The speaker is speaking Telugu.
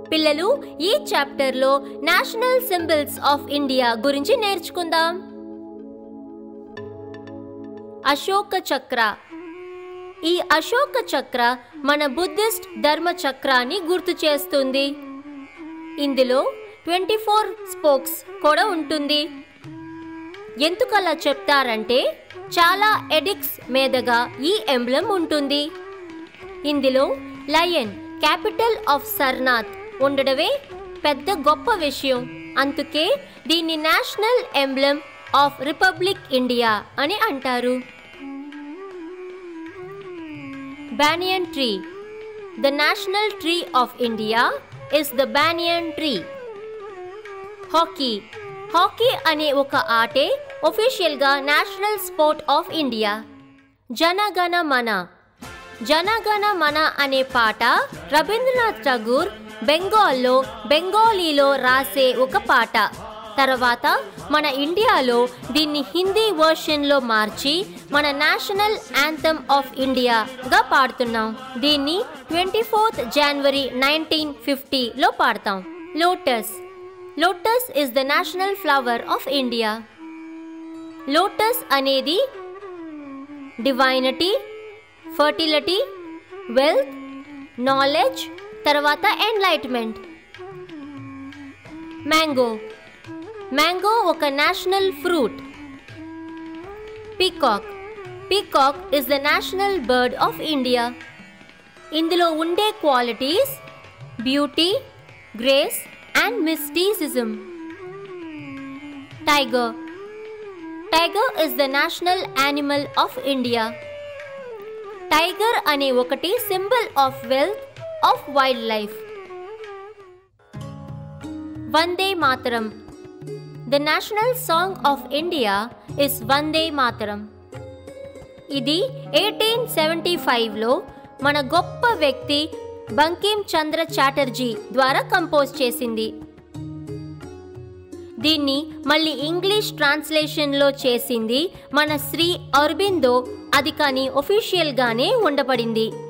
పిల్లలు ఈ చాప్టర్లో నేషనల్ సింబల్స్ ఆఫ్ ఇండియా గురించి నేర్చుకుందాం అశోక చక్ర ఈ అశోక చక్ర మన బుద్ధిస్ట్ ధర్మ చక్రాన్ని గుర్తు చేస్తుంది ఇందులో ట్వంటీ ఫోర్ స్పోక్స్ కూడా ఉంటుంది ఎందుకు అలా చెప్తారంటే చాలా ఎడిక్స్ మీదగా ఈ ఎంబ్లం ఉంటుంది ఇందులో లయన్ క్యాపిటల్ ఆఫ్ సర్నాథ్ ఉండడమే పెద్ద గొప్ప విషయం అందుకే దీన్ని national emblem of republic India అని అంటారు banyan tree the national tree of India is the banyan tree hockey hockey అనే ఒక ఆటే ఒఫీషియల్గా national sport of India Jana Gana Mana జనగణ మన అనే పాట రవీంద్రనాథ్ ఠాగూర్ బెంగాల్లో బెంగాలీలో రాసే ఒక పాట తర్వాత మన ఇండియాలో దీన్ని హిందీ వర్షన్లో మార్చి మన నేషనల్ యాంథమ్ ఆఫ్ ఇండియాగా పాడుతున్నాం దీన్ని ట్వంటీ ఫోర్త్ జనవరి నైన్టీన్ ఫిఫ్టీలో పాడతాం lotus lotus is the national flower of India lotus అనేది డివైనిటీ ఫర్టిలిటీ వెల్త్ నాలెడ్జ్ తర్వాత ఎన్లైట్మెంట్ మ్యాంగో మ్యాంగో ఒక national fruit peacock peacock is the national bird of India ఇందులో ఉండే qualities beauty grace and mysticism tiger tiger is the national animal of India tiger అనే ఒకటి symbol of wealth of wild life Vande Mataram the national song of India is Vande Mataram ఇది ఎయిటీన్ సెవెంటీ ఫైవ్లో మన గొప్ప వ్యక్తి బంకిం చంద్ర చాటర్జీ ద్వారా కంపోజ్ చేసింది దీన్ని మళ్ళీ ఇంగ్లీష్ ట్రాన్స్లేషన్లో చేసింది మన శ్రీ అరబిందో అది కానీ ఒఫీషియల్గానే ఉండబడింది